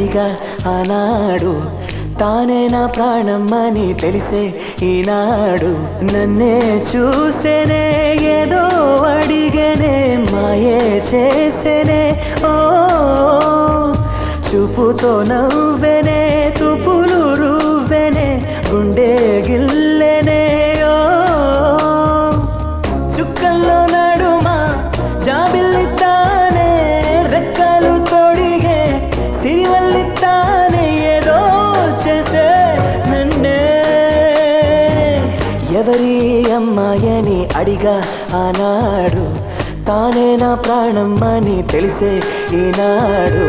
అడిగా ఆనాడు తానే నా ప్రాణమ్మని తెలిసే ఈనాడు నన్నే చూసేనే ఏదో అడిగనే మాయే చేసేనే ఓ చూపుతో నవ్వెనే తుపులు రువ్వెనే గుండె గిల్లెనే ఓ చుక్కల్లో నడుమా జాబిల్లితానే రెక్కలు తొడిగే సిరివల్లితానే ఏదో చేసే నన్నే ఎవరి అమ్మాయని అడిగా ఆనాడు తానే నా ప్రాణమ్మని తెలిసే ఈనాడు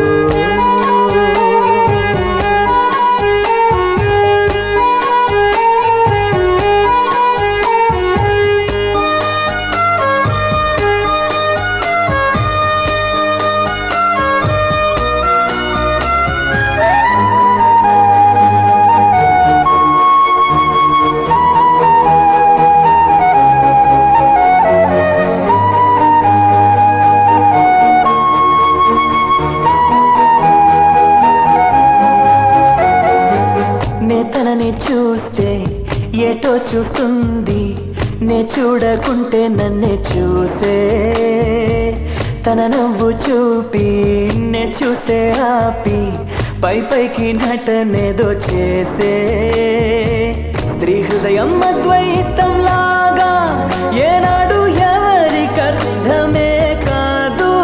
నే తనని చూస్తే ఏటో చూస్తుంది నే చూడకుంటే నన్నే చూసే తన నవ్వు చూపి నే చూస్తే ఆపి పై పైకి నటనేదో చేసే స్త్రీ హృదయం అద్వైతం లాగా ఏనాడు ఎవరికర్థమే కాదు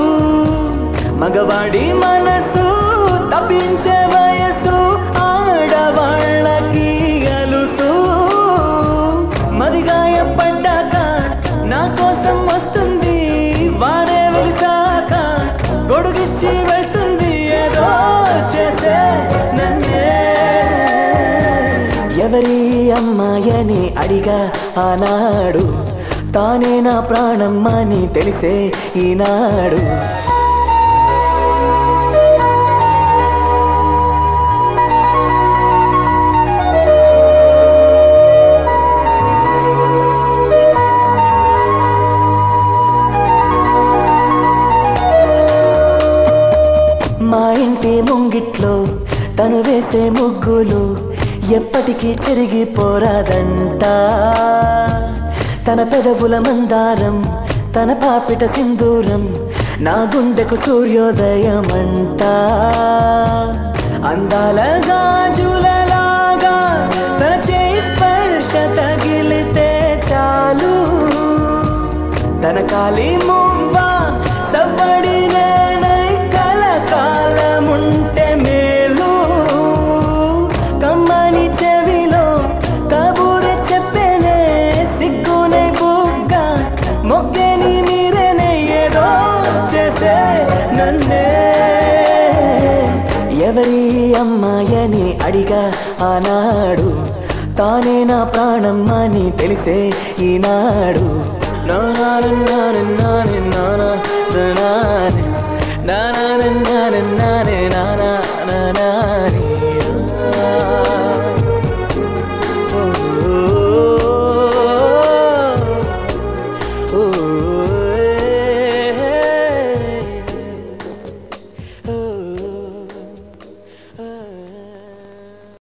మగవాడి మనసు తప్పించే వయసు ఆడవాళ్ళకి అలుసు మదిగాయపడ్డాక నా కోసం వస్తుంది వారే వెలిసాక గొడుగిచ్చి వెళ్తుంది ఏదో చేసే నన్నే ఎవరి అమ్మాయని అడిగా ఆనాడు తానే నా ప్రాణమ్మని తెలిసే ఈనాడు మా ఇంటి ముంగిట్లో తను వేసే ముగ్గులు ఎప్పటికీ చెరిగిపోరాదంట తన పెదవుల మందారం తన పాపిట సింధూరం నా గుండెకు సూర్యోదయమంట అందాల గాజులలాగా తన చేయి స్పర్శ తగిలితే చాలు తన కాలి మువ్వ సవ్వడి నేనై కలకాలముంటే మేలు కమ్మని చెవిలో కబూరె చెప్పేనే సిగ్గునే బుగ్గ మొగ్గని మీరేనే ఏదో చేసే నన్నే ఎవరి అమ్మాయని అడిగా ఆనాడు తానే నా ప్రాణమ్మని తెలిసే ఈనాడు నానాన నాన నాని నానా నానాని నానాన నాన నాని నానా నానాని